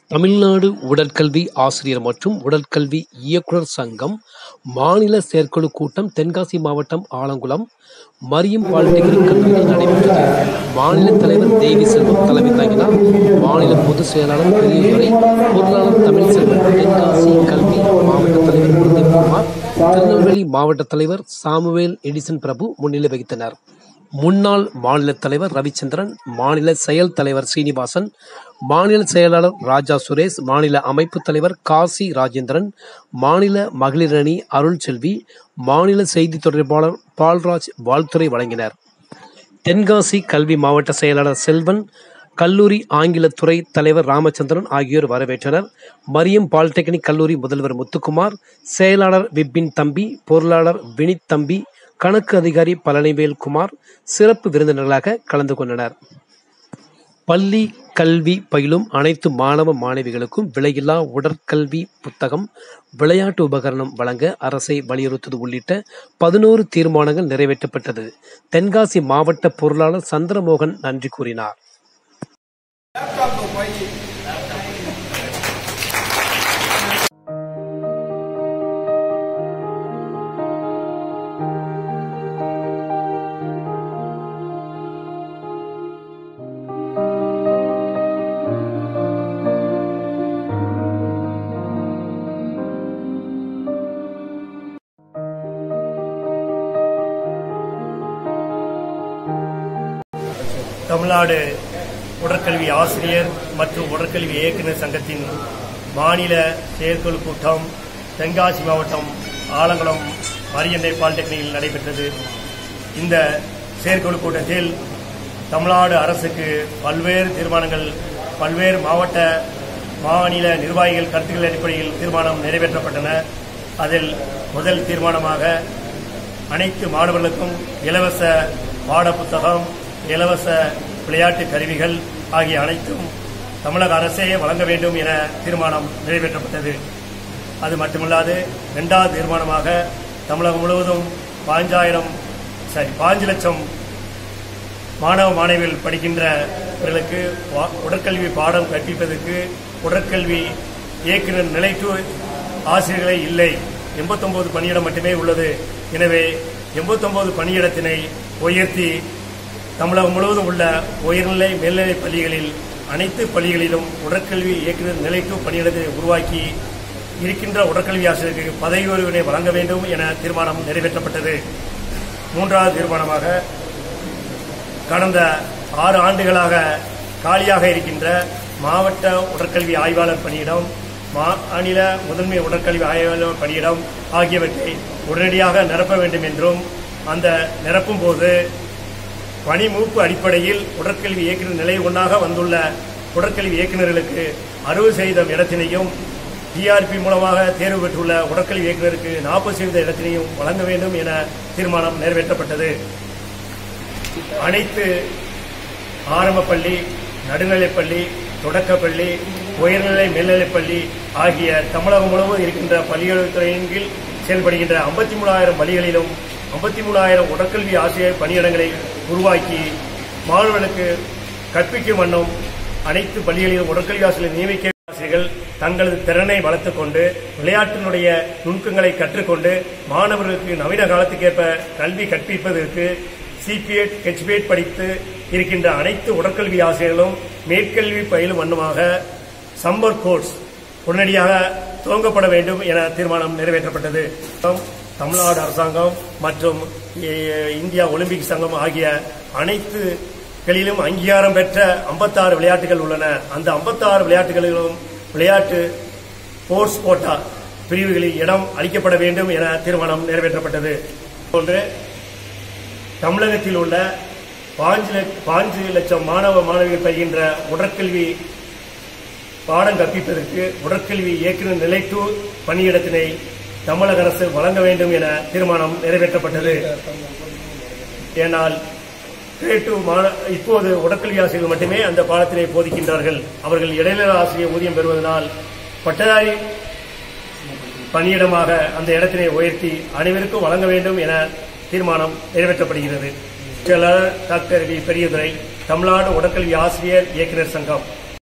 தமிழ்நாடு உடற்கல்வி ஆசிரியர் மற்றும் உடற்கல்வி இயக்குனர் சங்கம் மாநில செயற்குழு கூட்டம் தென்காசி மாவட்டம் ஆலங்குளம் மரியம் பாலிடெக்னிக் கல்லூரியில் நடைபெற்றது மாநில தலைவர் தேவி செல்வம் தலைமை தாங்கினார் மாநில பொதுச் செயலாளர் பெரியதுரை பொருளாளர் தமிழ் செல்வன் தென்காசி கல்வி மாவட்ட தலைவர் குருதேவ்குமார் திருநெல்வேலி மாவட்ட தலைவர் சாமுவேல் எடிசன் பிரபு முன்னிலை வகித்தனர் முன்னாள் மாநில தலைவர் ரவிச்சந்திரன் மாநில செயல் தலைவர் சீனிவாசன் மாநில செயலாளர் ராஜா சுரேஷ் மாநில அமைப்பு தலைவர் காசி ராஜேந்திரன் மாநில மகளிர் அணி அருள் செல்வி மாநில செய்தி தொடர்பாளர் பால்ராஜ் வாழ்த்துரை வழங்கினர் தென்காசி கல்வி மாவட்ட செயலாளர் செல்வன் கல்லூரி ஆங்கிலத்துறை தலைவர் ராமச்சந்திரன் ஆகியோர் வரவேற்றனர் மரியம் பாலிடெக்னிக் கல்லூரி முதல்வர் முத்துக்குமார் செயலாளர் விபின் தம்பி பொருளாளர் வினித் தம்பி கணக்கு அதிகாரி பழனிவேல் குமார் சிறப்பு விருந்தினர்களாக கலந்து கொண்டனர் பள்ளி கல்வி பயிலும் அனைத்து மாணவ மாணவிகளுக்கும் விலையில்லா உடற்கல்வி புத்தகம் விளையாட்டு உபகரணம் வழங்க அரசை வலியுறுத்துவது உள்ளிட்ட பதினோரு தீர்மானங்கள் நிறைவேற்றப்பட்டது தென்காசி மாவட்ட பொருளாளர் சந்திரமோகன் நன்றி கூறினார் தமிழ்நாடு உடற்கல்வி ஆசிரியர் மற்றும் உடற்கல்வி இயக்குநர் சங்கத்தின் மாநில செயற்குழு கூட்டம் தென்காசி மாவட்டம் ஆலங்குளம் மரியண்டை பாலிடெக்னிக்கில் நடைபெற்றது இந்த செயற்குழு கூட்டத்தில் தமிழ்நாடு அரசுக்கு பல்வேறு தீர்மானங்கள் பல்வேறு மாவட்ட மாநில நிர்வாகிகள் கருத்துக்கள் அடிப்படையில் தீர்மானம் நிறைவேற்றப்பட்டன அதில் முதல் தீர்மானமாக அனைத்து மாணவர்களுக்கும் இலவச பாடப்புத்தகம் இலவச விளையாட்டு கருவிகள் ஆகிய அனைத்தும் தமிழக அரசே வழங்க வேண்டும் என தீர்மானம் நிறைவேற்றப்பட்டது அது மட்டுமல்லாது இரண்டாவது தீர்மானமாக தமிழகம் முழுவதும் பாஞ்சாயிரம் சாரி பாஞ்சு லட்சம் மாணவ மாணவிகள் படிக்கின்றவர்களுக்கு வா- உடற்கல்வி பாடம் கற்பிப்பதற்கு உடற்கல்வி இயக்குனர் நிலைக்கு ஆசிரியர்களே இல்லை 89 பணியிடம் மட்டுமே உள்ளது எனவே 89 பணியிடத்தினை உயர்த்தி தமிழகம் முழுவதும் உள்ள உயர்நிலை மேல்நிலை பள்ளிகளில் அனைத்து பள்ளிகளிலும் உடற்கல்வி இயக்குனர் நிலைக்கு பணியிடத்தை உருவாக்கி இருக்கின்ற உடற்கல்வி ஆசிரியருக்கு பதவி உயர்வினை வழங்க வேண்டும் என தீர்மானம் நிறைவேற்றப்பட்டது மூன்றாவது தீர்மானமாக கடந்த ஆறு ஆண்டுகளாக காலியாக இருக்கின்ற மாவட்ட உடற்கல்வி ஆய்வாளர் பணியிடம் மாநில முதன்மை உடற்கல்வி ஆய்வாளர் பணியிடம் ஆகியவற்றை உடனடியாக நிரப்ப வேண்டும் என்றும் அந்த நிரப்பும் போது பணி மூப்பு அடிப்படையில் உடற்கல்வி இயக்குநர் நிலை ஒன்றாக வந்துள்ள உடற்கல்வி இயக்குநர்களுக்கு அறுபது சதவீதம் இடத்தினையும் டிஆர்பி மூலமாக தேர்வு பெற்றுள்ள உடற்கல்வி இயக்குநருக்கு நாற்பது சதவீத இடத்தினையும் வழங்க வேண்டும் என தீர்மானம் நிறைவேற்றப்பட்டது அனைத்து ஆரம்பப்பள்ளி நடுநிலைப்பள்ளி தொடக்கப்பள்ளி உயர்நிலை மேல்நிலைப்பள்ளி ஆகிய தமிழகம் முழுவதும் இருக்கின்ற பள்ளிகளுத்துறையின் கீழ் செயல்படுகின்ற ஐம்பத்தி மூணாயிரம் பள்ளிகளிலும் ஐம்பத்தி மூணாயிரம் உடற்கல்வி ஆசிரியர் பணியிடங்களை உருவாக்கி மாணவர்களுக்கு கற்பிக்கும் வண்ணம் அனைத்து பள்ளிகளிலும் உடற்கல்வி ஆசிரியர் நியமிக்க ஆசிரியர்கள் தங்களது திறனை வளர்த்துக் கொண்டு விளையாட்டினுடைய நுணுக்கங்களை கற்றுக்கொண்டு மாணவர்களுக்கு நவீன காலத்துக்கேற்ப கல்வி கற்பிப்பதற்கு சிபிஎட் ஹெச்பிஎட் படித்து இருக்கின்ற அனைத்து உடற்கல்வி ஆசிரியர்களும் மேற்கல்வி பயிலும் வண்ணமாக சம்மர் கோர்ஸ் உடனடியாக துவங்கப்பட வேண்டும் என தீர்மானம் நிறைவேற்றப்பட்டது தமிழ்நாடு அரசாங்கம் மற்றும் எ- இந்தியா ஒலிம்பிக் சங்கம் ஆகிய அனைத்து களிலும் அங்கீகாரம் பெற்ற 56 விளையாட்டுகள் உள்ளன அந்த 56 விளையாட்டுகளிலும் விளையாட்டு ஸ்போர்ட்ஸ் கோட்டா பிரிவுகளில் இடம் அளிக்கப்பட வேண்டும் என தீர்மானம் நிறைவேற்றப்பட்டது போன்று தமிழகத்தில் உள்ள பாஞ்சு லட்ச- பாஞ்சு லட்சம் மாணவ மாணவிகள் பயின்ற உடற்கல்வி பாடம் கற்பிப்பதற்கு உடற்கல்வி இயக்குநர் நிலைக்கு பணியிடத்தினை தமிழக அரசு வழங்க வேண்டும் என தீர்மானம் நிறைவேற்றப்பட்டது ஏனால் கிரேட் டூ மாண இப்போது உடற்கல்வி ஆசிரியர்கள் மட்டுமே அந்த பாடத்தினை போதிக்கின்றார்கள் அவர்கள் இடைநிலை ஆசிரியர் ஊதியம் பெறுவதனால் பட்டதாரி பணியிடமாக அந்த இடத்தினை உயர்த்தி அனைவருக்கும் வழங்க வேண்டும் என தீர்மானம் நிறைவேற்றப்படுகிறது செயலாளர் டாக்டர் வி பெரியதுரை தமிழ்நாடு உடற்கல்வி ஆசிரியர் இயக்குநர் சங்கம்